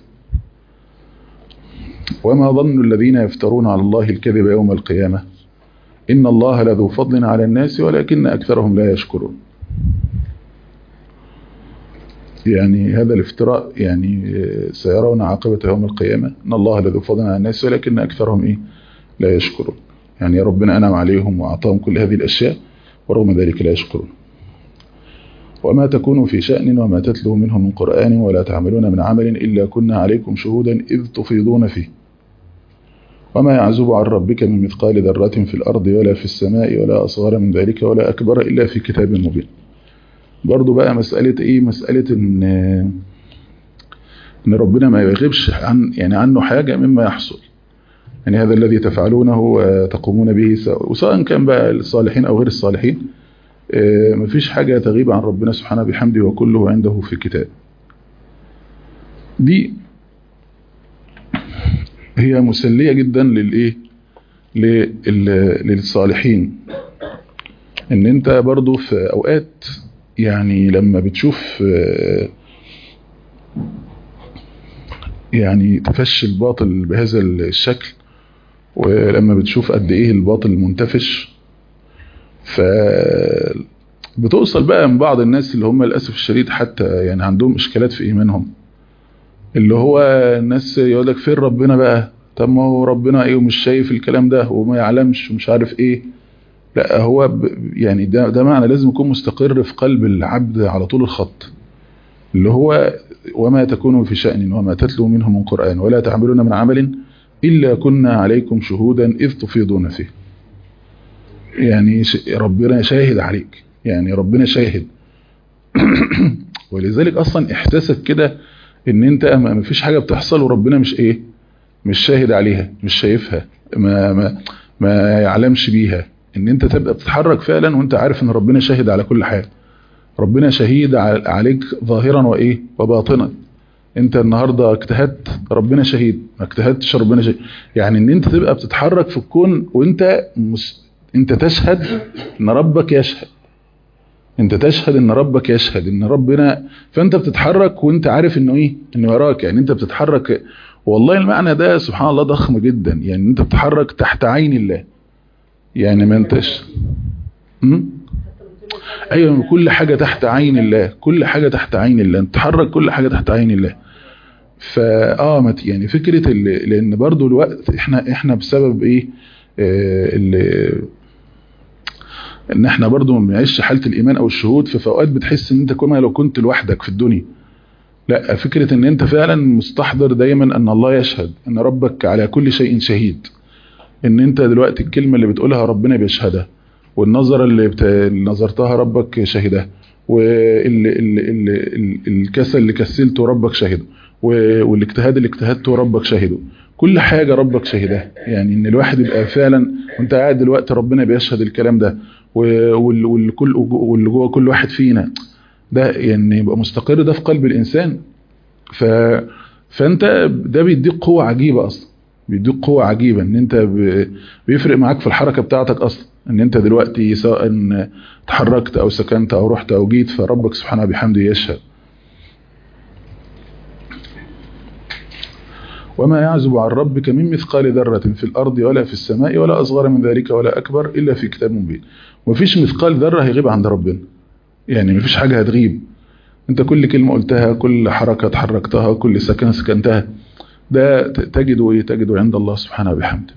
وما ظن الذين يفترون على الله الكذب يوم القيامة إن الله لذو فضل على الناس ولكن أكثرهم لا يشكرون يعني هذا الافتراء يعني آه، سيرون عاقبة يوم القيامة إن الله لذو فضل على الناس ولكن أكثرهم إيه لا يشكرون يعني ربنا أنعم عليهم وأعطاهم كل هذه الأشياء ورغم ذلك لا يشكرون وما تكونوا في شأن وما تتلو منه من قرآن ولا تعملون من عمل إلا كنا عليكم شهودا إذ تفيضون فيه وما يعزب عن ربك من مثقال ذرة في الأرض ولا في السماء ولا أصغر من ذلك ولا أكبر إلا في كتاب مبين برضو بقى مسألة إيه مسألة إن إن ربنا ما يغيبش عن يعني عنه حاجة مما يحصل يعني هذا الذي تفعلونه وتقومون به سواء وسواء كان بقى الصالحين أو غير الصالحين آه، مفيش حاجة تغيب عن ربنا سبحانه بحمده وكله عنده في كتاب دي هي مسلية جدا للإيه لل- للصالحين ان انت برضو في اوقات يعني لما بتشوف آه، يعني تفشي الباطل بهذا الشكل ولما بتشوف قد ايه الباطل منتفش ف بتوصل بقى من بعض الناس اللي هم للاسف الشديد حتى يعني عندهم اشكالات في ايمانهم اللي هو الناس يقول لك فين ربنا بقى طب ما هو ربنا ايه ومش شايف الكلام ده وما يعلمش ومش عارف ايه لا هو ب... يعني ده ده معنى لازم يكون مستقر في قلب العبد على طول الخط اللي هو وما تكونوا في شأن وما تتلو منه من قرآن ولا تعملون من عمل إلا كنا عليكم شهودا إذ تفيضون فيه يعني ش- ربنا شاهد عليك يعني ربنا شاهد ولذلك أصلا إحساسك كده إن أنت ما ما فيش حاجة بتحصل وربنا مش إيه مش شاهد عليها مش شايفها ما ما ما يعلمش بيها ان انت تبقى بتتحرك فعلا وانت عارف ان ربنا شاهد على كل حاجه ربنا شهيد ع- عليك ظاهرا وايه وباطنا انت النهارده اجتهدت ربنا شهيد ما اجتهدتش ربنا شهيد يعني ان انت تبقى بتتحرك في الكون وانت مس... انت تشهد ان ربك يشهد انت تشهد ان ربك يشهد ان ربنا فانت بتتحرك وانت عارف انه ايه انه وراك يعني انت بتتحرك والله المعنى ده سبحان الله ضخم جدا يعني انت بتتحرك تحت عين الله يعني ما انتش م? ايوه كل حاجة تحت عين الله كل حاجة تحت عين الله انت تحرك كل حاجة تحت عين الله فاه ما ت- يعني فكرة اللي لان برضو الوقت احنا احنا بسبب ايه آه اللي ان احنا برضو ما بنعيش حالة الايمان او الشهود ففي اوقات بتحس ان انت كما لو كنت لوحدك في الدنيا لا فكرة ان انت فعلا مستحضر دايما ان الله يشهد ان ربك على كل شيء شهيد ان انت دلوقتي الكلمة اللي بتقولها ربنا بيشهدها والنظرة اللي, بت... اللي نظرتها ربك شهدها والكسل اللي كسلته ربك شهده و- والاجتهاد اللي اجتهدته ربك شهده كل حاجة ربك شهدها يعني ان الواحد يبقى فعلا وانت قاعد دلوقتي ربنا بيشهد الكلام ده و- وال- والكل واللي جوه كل واحد فينا ده يعني يبقى مستقر ده في قلب الانسان ف فانت ده بيديك قوة عجيبة اصلا بيديك قوة عجيبة ان انت ب... بيفرق معاك في الحركة بتاعتك اصلا ان انت دلوقتي سواء تحركت او سكنت او رحت او جيت فربك سبحانه بحمده يشهد وما يعزب عن ربك من مثقال ذرة في الأرض ولا في السماء ولا أصغر من ذلك ولا أكبر إلا في كتاب مبين ومفيش مثقال ذرة هيغيب عند ربنا يعني مفيش حاجة هتغيب انت كل كلمة قلتها كل حركة تحركتها كل سكنة سكنتها ده تجده ايه تجده عند الله سبحانه وبحمده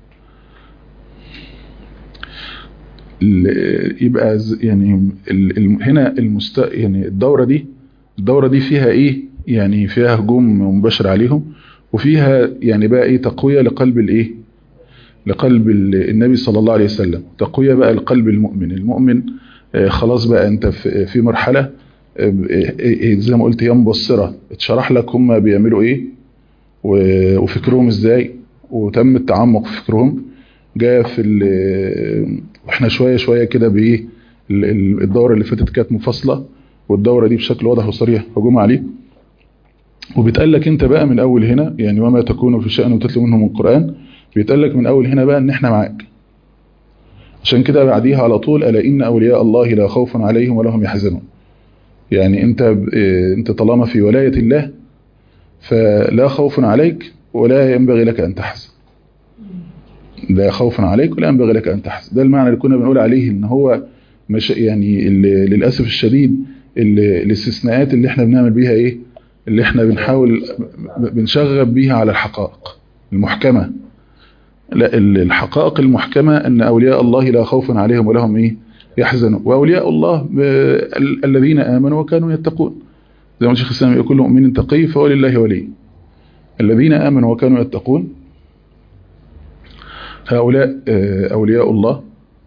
يبقى يعني ال ال هنا المست يعني الدورة دي الدورة دي فيها ايه يعني فيها هجوم مباشر عليهم وفيها يعني بقى ايه تقوية لقلب الايه لقلب النبي صلى الله عليه وسلم تقوية بقى لقلب المؤمن المؤمن خلاص بقى انت في مرحلة زي ما قلت هي مبصرة اتشرح لك هم بيعملوا ايه وفكرهم ازاي وتم التعمق في فكرهم جاء في واحنا شوية شوية كده بايه الدورة اللي فاتت كانت مفصلة والدورة دي بشكل واضح وصريح هجوم عليه وبيتقال لك انت بقى من اول هنا يعني وما تكون في شأن وتتلو منه من القرآن بيتقال لك من اول هنا بقى ان احنا معاك عشان كده بعديها على طول ألا إن أولياء الله لا خوف عليهم ولا هم يحزنون يعني انت انت طالما في ولاية الله فلا خوف عليك ولا ينبغي لك أن تحزن لا خوف عليك ولا ينبغي لك أن تحزن ده المعنى اللي كنا بنقول عليه ان هو مش يعني للأسف الشديد الاستثناءات اللي احنا بنعمل بيها ايه اللي احنا بنحاول بنشغب بيها على الحقائق المحكمة لا الحقائق المحكمة ان اولياء الله لا خوف عليهم ولا هم ايه يحزنوا واولياء الله الذين امنوا وكانوا يتقون زي ما الشيخ الاسلام يقول كل مؤمن تقي فهو لله ولي الذين امنوا وكانوا يتقون هؤلاء اولياء الله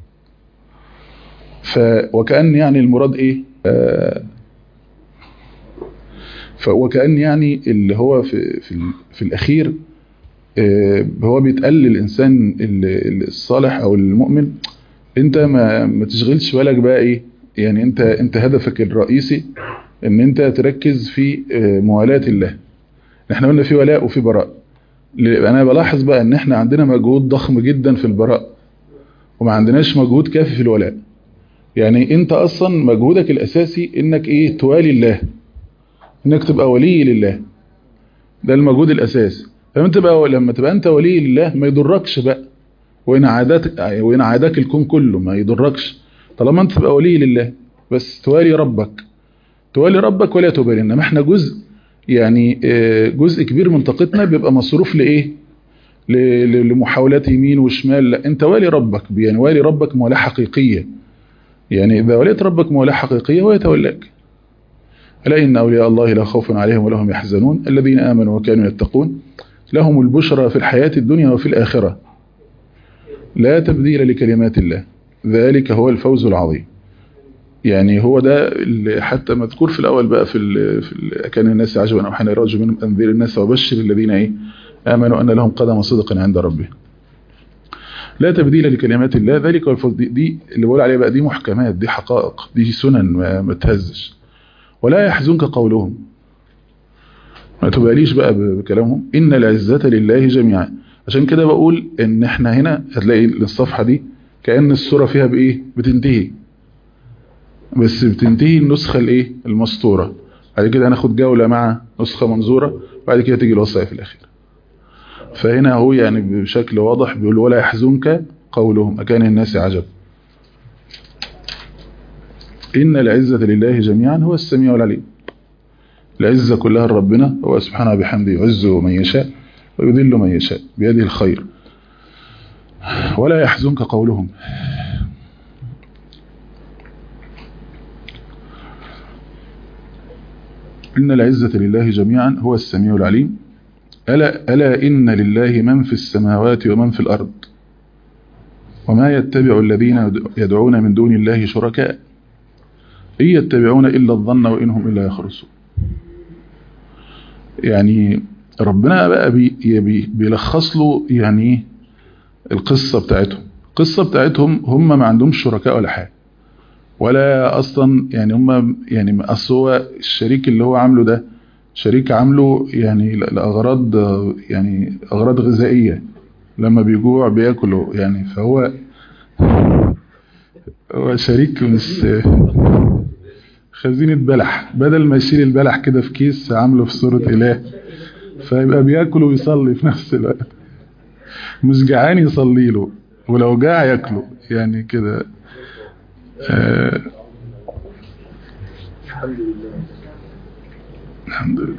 ف وكأن يعني المراد ايه وكأن يعني اللي هو في في, في الاخير هو بيتقال للإنسان الصالح أو المؤمن أنت ما, ما تشغلش بالك بقى إيه يعني أنت, أنت هدفك الرئيسي أن أنت تركز في موالاة الله احنا قلنا في ولاء وفي براء انا بلاحظ بقى ان احنا عندنا مجهود ضخم جدا في البراء وما عندناش مجهود كافي في الولاء يعني انت اصلا مجهودك الاساسي انك ايه توالي الله انك تبقى ولي لله ده المجهود الاساسي لما تبقى لما تبقى انت ولي لله ما يضركش بقى وان عاداتك وان عاداك الكون كله ما يضركش طالما انت تبقى ولي لله بس توالي ربك توالي ربك ولا تبالي انما احنا جزء يعني جزء كبير من طاقتنا بيبقى مصروف لايه لمحاولات يمين وشمال لا انت والي ربك يعني والي ربك موالاه حقيقيه يعني اذا وليت ربك موالاه حقيقيه هو يتولاك الا ان اولياء الله لا خوف عليهم ولا هم يحزنون الذين امنوا وكانوا يتقون لهم البشرى في الحياه الدنيا وفي الاخره لا تبديل لكلمات الله ذلك هو الفوز العظيم يعني هو ده اللي حتى مذكور في الاول بقى في ال في ال كان الناس عجبا او حين يرجو منهم انذير الناس وبشر الذين ايه امنوا ان لهم قدم صدق عند ربهم لا تبديل لكلمات الله ذلك والفوز دي, دي اللي بقول عليها بقى دي محكمات دي حقائق دي سنن ما, ما تهزش ولا يحزنك قولهم ما تباليش بقى بكلامهم ان العزة لله جميعا عشان كده بقول ان احنا هنا هتلاقي الصفحة دي كأن السورة فيها بايه بتنتهي بس بتنتهي النسخة الايه المسطورة بعد كده هناخد جولة مع نسخة منظورة بعد كده تيجي الوصايا في الاخير فهنا هو يعني بشكل واضح بيقول ولا يحزنك قولهم أكان الناس عجب إن العزة لله جميعا هو السميع العليم العزة كلها لربنا هو سبحانه بحمده يعز من يشاء ويذل من يشاء بيده الخير ولا يحزنك قولهم إن العزة لله جميعا هو السميع العليم ألا, ألا إن لله من في السماوات ومن في الأرض وما يتبع الذين يدعون من دون الله شركاء إن يتبعون إلا الظن وإنهم إلا يخرصون يعني ربنا بقى بي بي بيلخص له يعني القصة بتاعتهم القصة بتاعتهم هم ما عندهمش شركاء ولا حاجة ولا أصلا يعني هم يعني أصل هو الشريك اللي هو عامله ده شريك عامله يعني لأغراض يعني أغراض غذائية لما بيجوع بياكله يعني فهو هو شريك مش خزينة بلح بدل ما يشيل البلح كده في كيس عامله في صورة إله فيبقى بياكل ويصلي في نفس الوقت مش جعان يصلي له ولو جاع ياكله يعني كده آه الحمد لله الحمد لله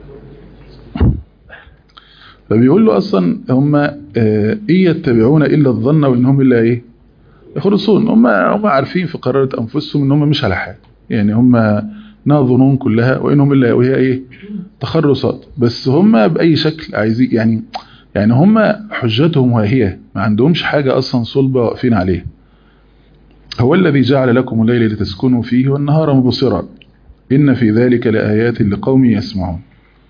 فبيقول له اصلا هم ايه يتبعون الا الظن وانهم الا ايه يخرصون هم هم عارفين في قرارة انفسهم ان هم مش على حاجه يعني هم انها ظنون كلها وانهم الا وهي ايه تخرصات بس هم باي شكل عايزين يعني يعني هم حجتهم واهيه ما عندهمش حاجه اصلا صلبه واقفين عليها هو الذي جعل لكم الليل لتسكنوا فيه والنهار مبصرا إن في ذلك لآيات لقوم يسمعون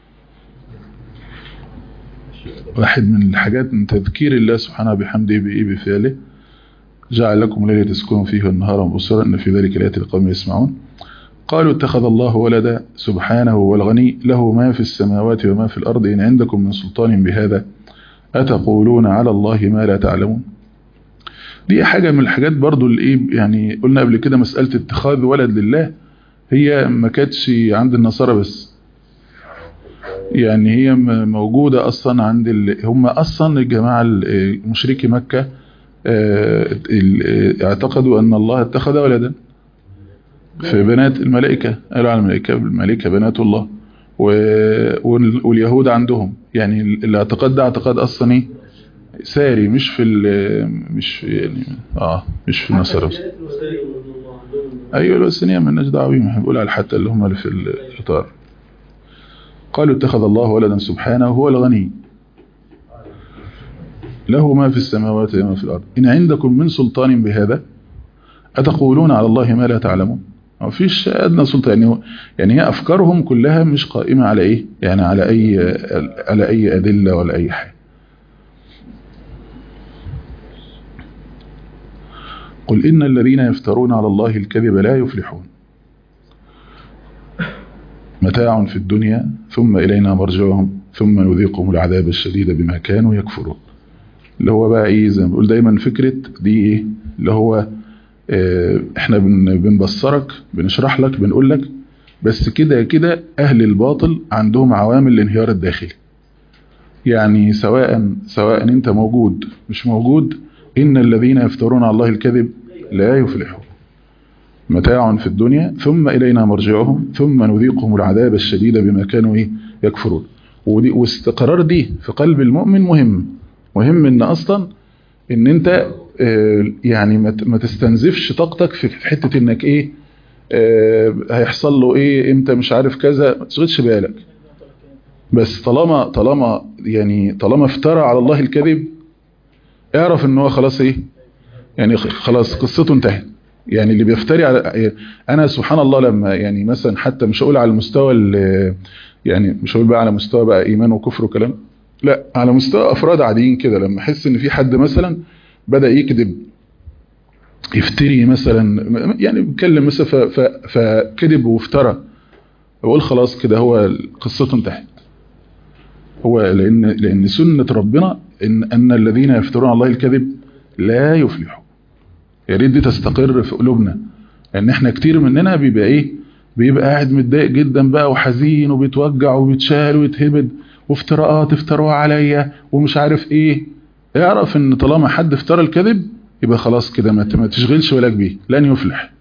واحد من الحاجات من تذكير الله سبحانه بحمده بإيه بفعله جعل لكم الليل تسكنوا فيه والنهار مبصرا إن في ذلك لآيات لقوم يسمعون قالوا اتخذ الله ولدا سبحانه والغني له ما في السماوات وما في الأرض إن عندكم من سلطان بهذا أتقولون على الله ما لا تعلمون دي حاجة من الحاجات برضو اللي إيه يعني قلنا قبل كده مسألة اتخاذ ولد لله هي ما كانتش عند النصارى بس يعني هي موجودة أصلا عند ال... هم أصلا الجماعة مشركي مكة اعتقدوا أن الله اتخذ ولدا في بنات الملائكة قالوا على الملائكة الملائكة بنات الله و... واليهود عندهم يعني الاعتقاد ده اعتقاد أصلا ايه ساري مش في ال... مش في يعني اه مش في النصارى ايوه الوثنيه مالناش دعوه بيهم احنا بنقول على حتى اللي هم اللي في الاطار قالوا اتخذ الله ولدا سبحانه هو الغني له ما في السماوات وما في الارض ان عندكم من سلطان بهذا اتقولون على الله ما لا تعلمون ما فيش ادنى سلطان يعني يعني هي افكارهم كلها مش قائمه على ايه يعني على اي على اي ادله ولا اي حاجه قل إن الذين يفترون على الله الكذب لا يفلحون متاع في الدنيا ثم إلينا مرجعهم ثم نذيقهم العذاب الشديد بما كانوا يكفرون اللي هو بقى ايه زي ما بقول دايما فكرة دي ايه اللي هو اه احنا بن بنبصرك بنشرح لك بنقول لك بس كده كده اهل الباطل عندهم عوامل الانهيار الداخلي يعني سواء سواء انت موجود مش موجود ان الذين يفترون على الله الكذب لا يفلحون متاع في الدنيا ثم إلينا مرجعهم ثم نذيقهم العذاب الشديد بما كانوا إيه يكفرون ودي واستقرار دي في قلب المؤمن مهم مهم ان اصلا ان انت اه يعني ما تستنزفش طاقتك في حتة انك ايه اه هيحصل له ايه امتى مش عارف كذا ما تشغلش بالك بس طالما طالما يعني طالما افترى على الله الكذب اعرف ان هو خلاص ايه يعني خلاص قصته انتهت يعني اللي بيفتري على انا سبحان الله لما يعني مثلا حتى مش هقول على المستوى يعني مش هقول بقى على مستوى بقى ايمان وكفر وكلام لا على مستوى افراد عاديين كده لما احس ان في حد مثلا بدا يكذب يفتري مثلا يعني بيتكلم مثلا فكذب وافترى بقول خلاص كده هو قصته انتهت هو لان لان سنه ربنا ان ان الذين يفترون على الله الكذب لا يفلحوا يا ريت دي تستقر في قلوبنا لان احنا كتير مننا بيبقى ايه بيبقى قاعد متضايق جدا بقى وحزين وبيتوجع وبيتشال ويتهبد وافتراءات افتروها عليا ومش عارف ايه اعرف ان طالما حد افترى الكذب يبقى خلاص كده ما تشغلش بالك بيه لن يفلح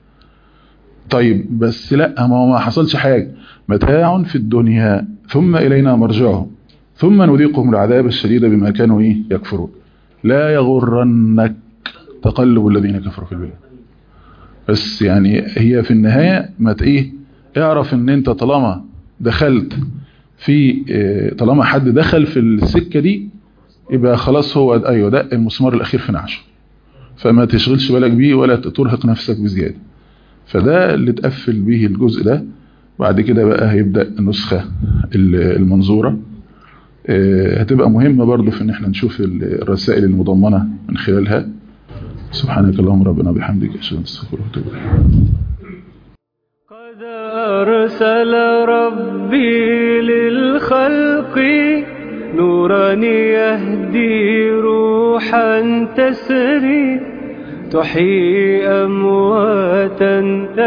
طيب بس لا ما هو ما حصلش حاجة متاع في الدنيا ثم إلينا مرجعهم ثم نذيقهم العذاب الشديد بما كانوا ايه يكفرون لا يغرنك تقلب الذين كفروا في البلاد بس يعني هي في النهاية ما ايه اعرف ان انت طالما دخلت في طالما حد دخل في السكة دي يبقى خلاص هو ايوه ده المسمار الاخير في نعشه فما تشغلش بالك بيه ولا ترهق نفسك بزيادة فده اللي تقفل به الجزء ده بعد كده بقى هيبدأ النسخة المنظورة هتبقى مهمة برضو في ان احنا نشوف الرسائل المضمنة من خلالها سبحانك اللهم ربنا بحمدك اشهد ان استغفرك واتوب قد ارسل ربي للخلق نورا يهدي روحا تسري تحيي امواتا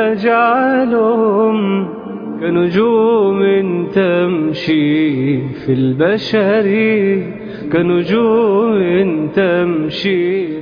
تجعلهم كنجوم تمشي في البشر كنجوم تمشي